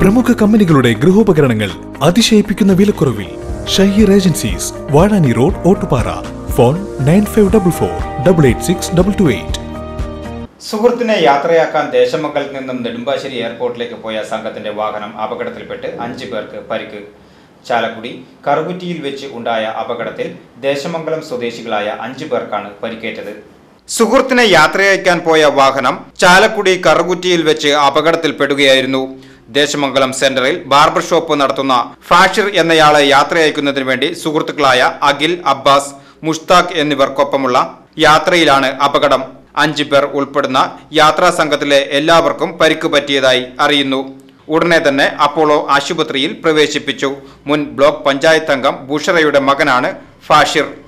പ്രമുഖ കമ്പനികളുടെ ഗൃഹോപകരണങ്ങൾ അതിശയിപ്പിക്കുന്ന വിലക്കുറവിൽ Shaheer agencies Vazhani road Ottupara phone nine five double four double eight six double two eight സുഹൃത്തിനെ യാത്രയാക്കാൻ ദേശമംഗലത്ത് നിന്നും നെടുമ്പാശ്ശേരി എയർപോർട്ടിലേക്ക് പോയ സംഘത്തിന്റെ വാഹനം അപകടത്തിൽപ്പെട്ട് അഞ്ചു പേർക്ക് പരിക്ക് ചാലക്കുടി കറുകുറ്റിയിൽ വെച്ച് ഉണ്ടായ അപകടത്തിൽ ദേശമംഗലം സ്വദേശികളായ അഞ്ചു പേർക്കാണ് പരിക്കേറ്റത് സുഹൃത്തിനെ യാത്രയയക്കാൻ പോയ വാഹനം ചാലക്കുടി കറുകുറ്റിയിൽ വെച്ച് അപകടത്തിൽപ്പെടുകയായിരുന്നു ദേശമംഗലം സെന്ററിൽ ബാർബർ ഷോപ്പ് നടത്തുന്ന ഫാഷിർ എന്നയാളെ യാത്രയയക്കുന്നതിന് വേണ്ടി സുഹൃത്തുക്കളായ അഖിൽ അബ്ബാസ് മുഷ്താഖ് എന്നിവർക്കൊപ്പമുള്ള യാത്രയിലാണ് അപകടം അഞ്ചു പേർ ഉൾപ്പെടുന്ന യാത്രാ സംഘത്തിലെ എല്ലാവർക്കും പരിക്ക് പറ്റിയതായി അറിയുന്നു ഉടനെ തന്നെ അപ്പോളോ ആശുപത്രിയിൽ പ്രവേശിപ്പിച്ചു മുൻ ബ്ലോക്ക് പഞ്ചായത്ത് അംഗം ബുഷറയുടെ മകനാണ് ഫാഷിർ